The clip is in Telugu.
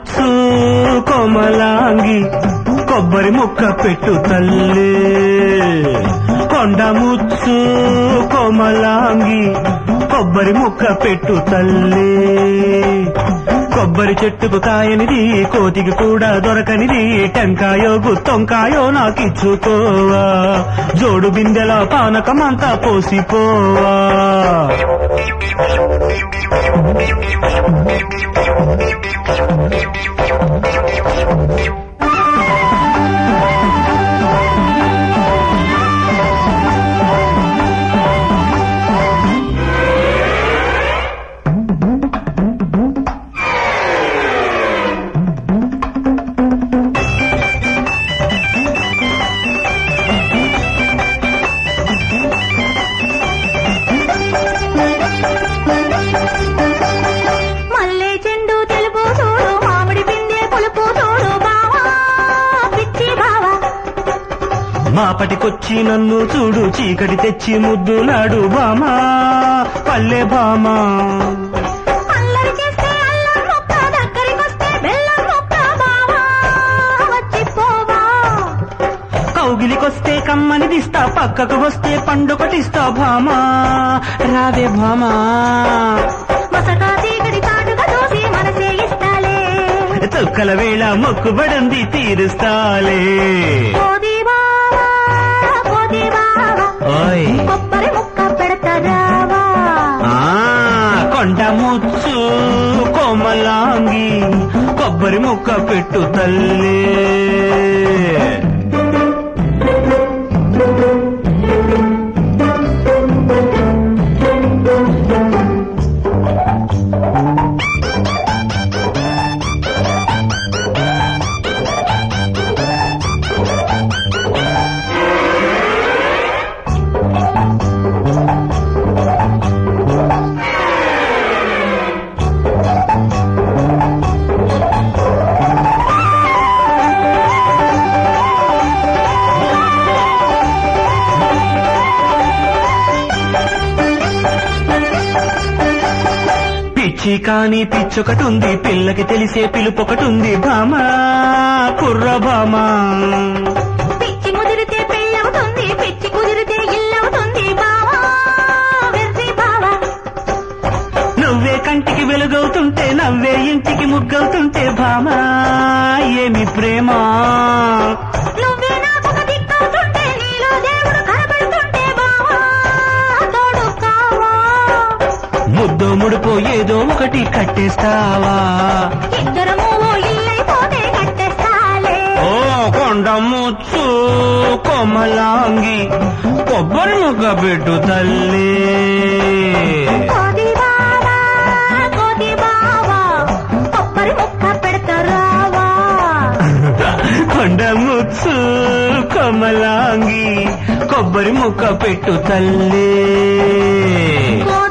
ముచ్చు కోమలాంగి కొబ్బరి ముక్క పెట్టు తల్లి కొండ ముచ్చు కోమలాంగి కొబ్బరి ముక్క పెట్టు తల్లి కొబ్బరి చెట్టుకు కాయనిది కోతికి కూడా దొరకనిది టెంకాయో గుత్తొంకాయో నాకిచ్చుకోవా జోడు బిందెల పానకమంతా పోసిపోవా మల్లె చెండు తెలుపు చూడు మామిడి పిందె పులుపు చూడు బావా పిచ్చి బావా మాపటికొచ్చి నన్ను చూడు చీకటి తెచ్చి ముద్దులాడు బామా పల్లె బామా అల్లరి చేస్తే అల్లం మొక్క దగ్గరికొస్తే బెల్లం మొక్క బావా వచ్చిపోవా కౌగిలికొస్తే కమ్మని దిస్తా పక్కకు వస్తే పండుకటిస్తా భామా రావే భామా మసకా చీకటి చాటుగా చూసి మనసే ఇస్తాలే చుక్కల వేళ మొక్కుబడింది తీరుస్తాలే కోది బావా కోది బావా ఓయ్ కొబ్బరి ముక్క పెడతారావా ఆ కొండ ముచ్చు కోమలాంగి కొబ్బరి ముక్క పెట్టు తల్లి పిచ్చి కాని పిచ్చొకటుంది పిల్లకి తెలిసే పిలుపొకటుంది భామా కుర్ర భామా పిచ్చి ముదిరితే పెళ్ళవుతుంది పిచ్చి కుదిరితే ఇల్లవుతుంది బావా వెర్రి బావా నువ్వే కంటికి వెలుగవుతుంటే నవ్వే ఇంటికి ముగ్గవుతుంటే భామా ఏమి ప్రేమ నువ్వే నాకొక దిక్కవుతుంటే నీలో దేవుడు కనబడుతుంటే బావా తోడు కావా ముద్దు ముడుపు ఏదో ఒకటి కట్టేస్తావా ఇద్దరము ఓ ఇల్లైపోతే కట్టేస్తాలే ఓ కొండ ముచ్చు కొమలాంగి కొబ్బరి ముగ్గ పెట్టు తల్లి కోది బావా కోది బావా కొబ్బరి ముక్క పెడతారావా కొండ ముచ్చు కొమలాంగి కొబ్బరి ముక్క పెట్టు తల్లి కోది